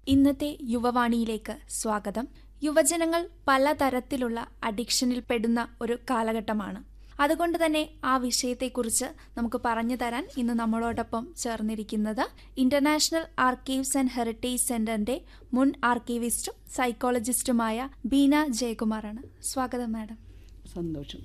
ഇന്നത്തെ യുവവാണിയിലേക്ക് സ്വാഗതം യുവജനങ്ങൾ പലതരത്തിലുള്ള അഡിക്ഷനിൽ പെടുന്ന ഒരു കാലഘട്ടമാണ് അതുകൊണ്ട് തന്നെ ആ വിഷയത്തെക്കുറിച്ച് നമുക്ക് പറഞ്ഞു തരാൻ ഇന്ന് നമ്മളോടൊപ്പം ചേർന്നിരിക്കുന്നത് ഇന്റർനാഷണൽ ആർക്കൈവ്സ് ആൻഡ് ഹെറിറ്റേജ് സെന്ററിന്റെ മുൻ ആർക്കൈവിസ്റ്റും സൈക്കോളജിസ്റ്റുമായ ബീന ജയകുമാറാണ് സ്വാഗതം മാഡം സന്തോഷം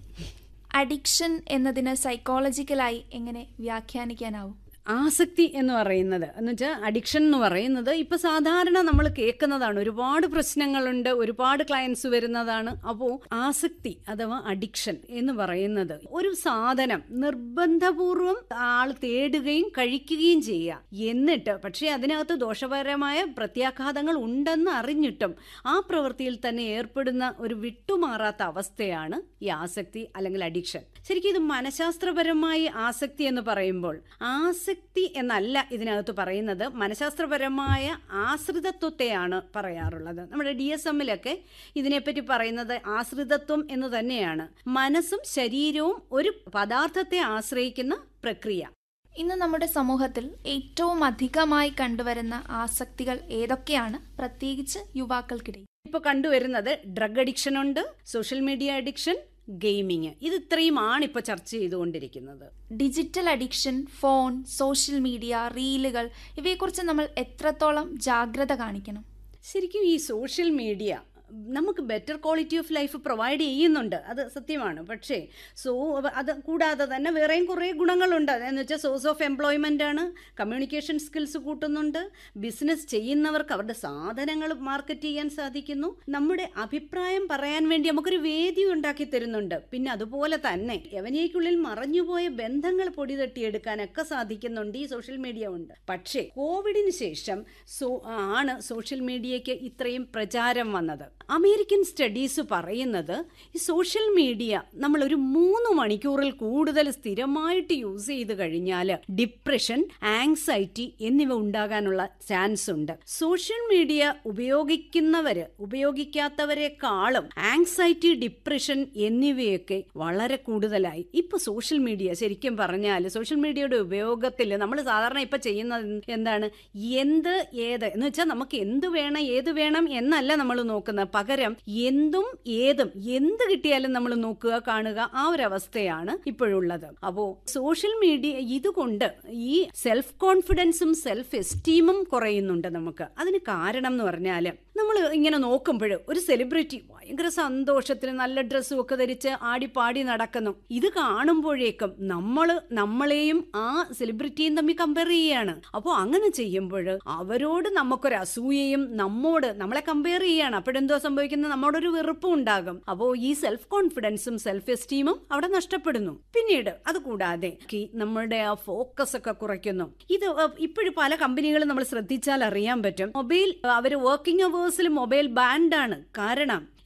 അഡിക്ഷൻ എന്നതിന് സൈക്കോളജിക്കലായി എങ്ങനെ വ്യാഖ്യാനിക്കാനാവും ആസക്തി എന്ന് പറയുന്നത് എന്ന് വെച്ചാൽ അഡിക്ഷൻ എന്ന് പറയുന്നത് ഇപ്പൊ സാധാരണ നമ്മൾ കേൾക്കുന്നതാണ് ഒരുപാട് പ്രശ്നങ്ങളുണ്ട് ഒരുപാട് ക്ലയൻസ് വരുന്നതാണ് അപ്പോൾ ആസക്തി അഥവാ അഡിക്ഷൻ എന്ന് പറയുന്നത് ഒരു സാധനം നിർബന്ധപൂർവം ആൾ തേടുകയും കഴിക്കുകയും ചെയ്യുക എന്നിട്ട് പക്ഷേ അതിനകത്ത് ദോഷപരമായ പ്രത്യാഘാതങ്ങൾ ഉണ്ടെന്ന് അറിഞ്ഞിട്ടും ആ പ്രവൃത്തിയിൽ തന്നെ ഏർപ്പെടുന്ന ഒരു വിട്ടുമാറാത്ത അവസ്ഥയാണ് ഈ ആസക്തി അല്ലെങ്കിൽ അഡിക്ഷൻ ശരിക്കും ഇത് മനഃശാസ്ത്രപരമായി ആസക്തി എന്ന് പറയുമ്പോൾ ആസക്തി എന്നല്ല ഇതിനകത്ത് പറയുന്നത് മനഃശാസ്ത്രപരമായ ആശ്രിതത്വത്തെയാണ് പറയാറുള്ളത് നമ്മുടെ ഡി എസ് എമ്മിലൊക്കെ ഇതിനെപ്പറ്റി പറയുന്നത് ആശ്രിതത്വം എന്ന് തന്നെയാണ് മനസ്സും ശരീരവും ഒരു പദാർത്ഥത്തെ ആശ്രയിക്കുന്ന പ്രക്രിയ ഇന്ന് നമ്മുടെ സമൂഹത്തിൽ ഏറ്റവും അധികമായി കണ്ടുവരുന്ന ആസക്തികൾ ഏതൊക്കെയാണ് പ്രത്യേകിച്ച് യുവാക്കൾക്കിടയിൽ ഇപ്പൊ കണ്ടുവരുന്നത് ഡ്രഗ് അഡിക്ഷൻ ഉണ്ട് സോഷ്യൽ മീഡിയ അഡിക്ഷൻ ഗെയിമിങ് ഇത് ഇത്രയുമാണ് ഇപ്പൊ ചർച്ച ചെയ്തുകൊണ്ടിരിക്കുന്നത് digital addiction phone social media റീലുകൾ ഇവയെക്കുറിച്ച് നമ്മൾ എത്രത്തോളം ജാഗ്രത കാണിക്കണം ശരിക്കും ഈ സോഷ്യൽ മീഡിയ നമുക്ക് better quality of life provide ചെയ്യുന്നുണ്ട് അത് സത്യമാണ് പക്ഷേ സോ അത് കൂടാതെ തന്നെ വേറെയും കുറേ ഗുണങ്ങളുണ്ട് എന്ന് വെച്ചാൽ സോഴ്സ് ഓഫ് എംപ്ലോയ്മെൻ്റ് ആണ് കമ്മ്യൂണിക്കേഷൻ സ്കിൽസ് കൂട്ടുന്നുണ്ട് ബിസിനസ് ചെയ്യുന്നവർക്ക് അവരുടെ സാധനങ്ങൾ മാർക്കറ്റ് ചെയ്യാൻ സാധിക്കുന്നു നമ്മുടെ അഭിപ്രായം പറയാൻ വേണ്ടി നമുക്കൊരു വേദി ഉണ്ടാക്കി തരുന്നുണ്ട് പിന്നെ അതുപോലെ തന്നെ യവനയ്ക്കുള്ളിൽ മറഞ്ഞുപോയ ബന്ധങ്ങൾ പൊടി തട്ടിയെടുക്കാനൊക്കെ സാധിക്കുന്നുണ്ട് ഈ സോഷ്യൽ മീഡിയ ഉണ്ട് പക്ഷേ കോവിഡിന് ശേഷം സോ ആണ് സോഷ്യൽ മീഡിയയ്ക്ക് ഇത്രയും പ്രചാരം വന്നത് അമേരിക്കൻ സ്റ്റഡീസ് പറയുന്നത് ഈ സോഷ്യൽ മീഡിയ നമ്മൾ ഒരു മൂന്ന് മണിക്കൂറിൽ കൂടുതൽ സ്ഥിരമായിട്ട് യൂസ് ചെയ്ത് കഴിഞ്ഞാൽ ഡിപ്രഷൻ ആങ്സൈറ്റി എന്നിവ ഉണ്ടാകാനുള്ള ചാൻസ് ഉണ്ട് സോഷ്യൽ മീഡിയ ഉപയോഗിക്കുന്നവര് ഉപയോഗിക്കാത്തവരെക്കാളും ആങ്സൈറ്റി ഡിപ്രഷൻ എന്നിവയൊക്കെ വളരെ കൂടുതലായി ഇപ്പൊ സോഷ്യൽ മീഡിയ ശരിക്കും പറഞ്ഞാൽ സോഷ്യൽ മീഡിയയുടെ ഉപയോഗത്തിൽ നമ്മൾ സാധാരണ ഇപ്പൊ ചെയ്യുന്നത് എന്താണ് എന്ത് ഏത് എന്ന് വെച്ചാൽ നമുക്ക് എന്ത് വേണം ഏത് വേണം എന്നല്ല നമ്മൾ നോക്കുന്നത് പകരം എന്തും ഏതും എന്ത് കിട്ടിയാലും നമ്മൾ നോക്കുക കാണുക ആ ഒരു അവസ്ഥയാണ് ഇപ്പോഴുള്ളത് അപ്പോ സോഷ്യൽ മീഡിയ ഇതുകൊണ്ട് ഈ സെൽഫ് കോൺഫിഡൻസും സെൽഫ് എസ്റ്റീമും കുറയുന്നുണ്ട് നമുക്ക് അതിന് കാരണം എന്ന് പറഞ്ഞാൽ നമ്മൾ ഇങ്ങനെ നോക്കുമ്പോൾ ഒരു സെലിബ്രിറ്റി ഭയങ്കര സന്തോഷത്തിൽ നല്ല ഡ്രസ്സും ഒക്കെ ധരിച്ച് ആടിപ്പാടി നടക്കുന്നു ഇത് കാണുമ്പോഴേക്കും നമ്മൾ നമ്മളെയും ആ സെലിബ്രിറ്റിയും തമ്മിൽ കമ്പയർ ചെയ്യാണ് അപ്പോൾ അങ്ങനെ ചെയ്യുമ്പോൾ അവരോട് നമുക്കൊരു അസൂയയും നമ്മോട് നമ്മളെ കമ്പയർ ചെയ്യാണ് അപ്പോഴെന്തോ സംഭവിക്കുന്നത് നമ്മോടൊരു വെറുപ്പും ഉണ്ടാകും അപ്പോൾ ഈ സെൽഫ് കോൺഫിഡൻസും സെൽഫ് എസ്റ്റീമും അവിടെ നഷ്ടപ്പെടുന്നു പിന്നീട് അത് കൂടാതെ നമ്മുടെ ആ ഫോക്കസ് ഒക്കെ കുറയ്ക്കുന്നു ഇത് ഇപ്പോഴും പല കമ്പനികളും നമ്മൾ ശ്രദ്ധിച്ചാൽ അറിയാൻ പറ്റും മൊബൈൽ അവർ വർക്കിംഗ് അവേഴ്സിൽ മൊബൈൽ ബാൻഡാണ് കാരണം